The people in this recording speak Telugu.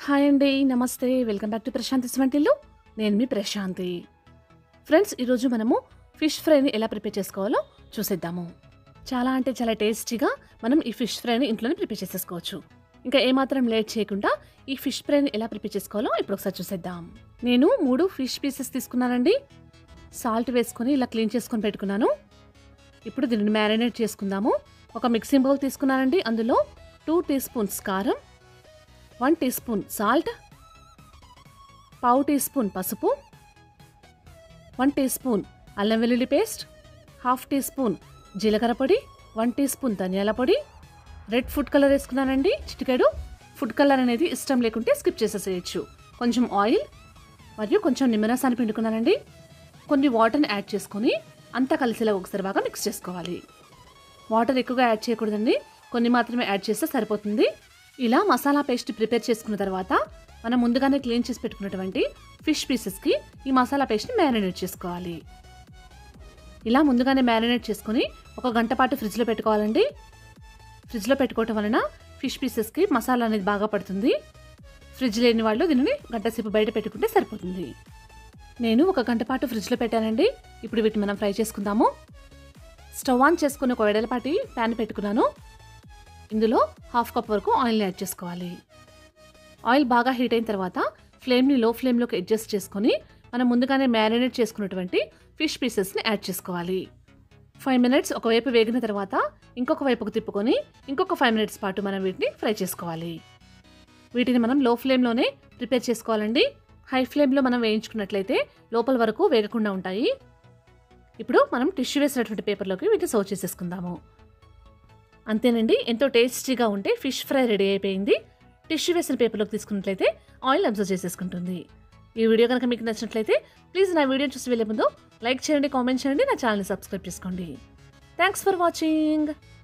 హాయ్ అండి నమస్తే వెల్కమ్ బ్యాక్ టు ప్రశాంతి వంటిల్లు నేను మీ ప్రశాంతి ఫ్రెండ్స్ ఈరోజు మనము ఫిష్ ఫ్రైని ఎలా ప్రిపేర్ చేసుకోవాలో చూసేద్దాము చాలా అంటే చాలా టేస్టీగా మనం ఈ ఫిష్ ఫ్రైని ఇంట్లోనే ప్రిపేర్ చేసేసుకోవచ్చు ఇంకా ఏమాత్రం లేట్ చేయకుండా ఈ ఫిష్ ఫ్రైని ఎలా ప్రిపేర్ చేసుకోవాలో ఇప్పుడు ఒకసారి చూసేద్దాం నేను మూడు ఫిష్ పీసెస్ తీసుకున్నానండి సాల్ట్ వేసుకొని ఇలా క్లీన్ చేసుకొని పెట్టుకున్నాను ఇప్పుడు దీనిని మ్యారినేట్ చేసుకుందాము ఒక మిక్సింగ్ బౌల్ తీసుకున్నానండి అందులో టూ టీ స్పూన్స్ కారం వన్ టీ స్పూన్ సాల్ట్ పావు టీ స్పూన్ పసుపు వన్ టీ స్పూన్ అల్లం వెల్లుల్లి పేస్ట్ హాఫ్ టీ స్పూన్ జీలకర్ర పొడి వన్ టీ స్పూన్ ధనియాల పొడి రెడ్ ఫుడ్ కలర్ వేసుకున్నానండి చిటికెడు ఫుడ్ కలర్ అనేది ఇష్టం లేకుంటే స్కిప్ చేసేసేయచ్చు కొంచెం ఆయిల్ మరియు కొంచెం నిమ్మరసాన్ని పిండుకున్నానండి కొన్ని వాటర్ని యాడ్ చేసుకొని అంతా కలిసేలా ఒకసారి బాగా మిక్స్ చేసుకోవాలి వాటర్ ఎక్కువగా యాడ్ చేయకూడదండి కొన్ని మాత్రమే యాడ్ చేస్తే సరిపోతుంది ఇలా మసాలా పేస్ట్ ప్రిపేర్ చేసుకున్న తర్వాత మనం ముందుగానే క్లీన్ చేసి పెట్టుకున్నటువంటి ఫిష్ పీసెస్కి ఈ మసాలా పేస్ట్ని మ్యారినేట్ చేసుకోవాలి ఇలా ముందుగానే మ్యారినేట్ చేసుకొని ఒక గంట పాటు ఫ్రిడ్జ్లో పెట్టుకోవాలండి ఫ్రిడ్జ్లో పెట్టుకోవటం వలన ఫిష్ పీసెస్కి మసాలా అనేది బాగా పడుతుంది ఫ్రిడ్జ్ లేని వాళ్ళు దీనిని గంట సేపు బయట పెట్టుకుంటే సరిపోతుంది నేను ఒక గంట పాటు ఫ్రిడ్జ్లో పెట్టానండి ఇప్పుడు వీటిని మనం ఫ్రై చేసుకుందాము స్టవ్ ఆన్ చేసుకుని ఒక వెడలపాటి ప్యాన్ పెట్టుకున్నాను ఇందులో హాఫ్ కప్ వరకు ఆయిల్ని యాడ్ చేసుకోవాలి ఆయిల్ బాగా హీట్ అయిన తర్వాత ఫ్లేమ్ని లో ఫ్లేమ్లోకి అడ్జస్ట్ చేసుకొని మనం ముందుగానే మ్యారినేట్ చేసుకున్నటువంటి ఫిష్ పీసెస్ని యాడ్ చేసుకోవాలి ఫైవ్ మినిట్స్ ఒకవైపు వేగిన తర్వాత ఇంకొక వైపుకు తిప్పుకొని ఇంకొక ఫైవ్ మినిట్స్ పాటు మనం వీటిని ఫ్రై చేసుకోవాలి వీటిని మనం లో ఫ్లేమ్లోనే ప్రిపేర్ చేసుకోవాలండి హై ఫ్లేమ్లో మనం వేయించుకున్నట్లయితే లోపల వరకు వేగకుండా ఉంటాయి ఇప్పుడు మనం టిష్యూ వేసినటువంటి పేపర్లోకి వీటిని సర్వ్ చేసేసుకుందాము అంతేనండి ఎంతో టేస్టీగా ఉంటే ఫిష్ ఫ్రై రెడీ అయిపోయింది టిష్యూ వేసిన పేపర్లోకి తీసుకున్నట్లయితే ఆయిల్ అబ్జర్వ్ చేసేసుకుంటుంది ఈ వీడియో కనుక మీకు నచ్చినట్లయితే ప్లీజ్ నా వీడియో చూసి వెళ్ళే ముందు లైక్ చేయండి కామెంట్ చేయండి నా ఛానల్ని సబ్స్క్రైబ్ చేసుకోండి థ్యాంక్స్ ఫర్ వాచింగ్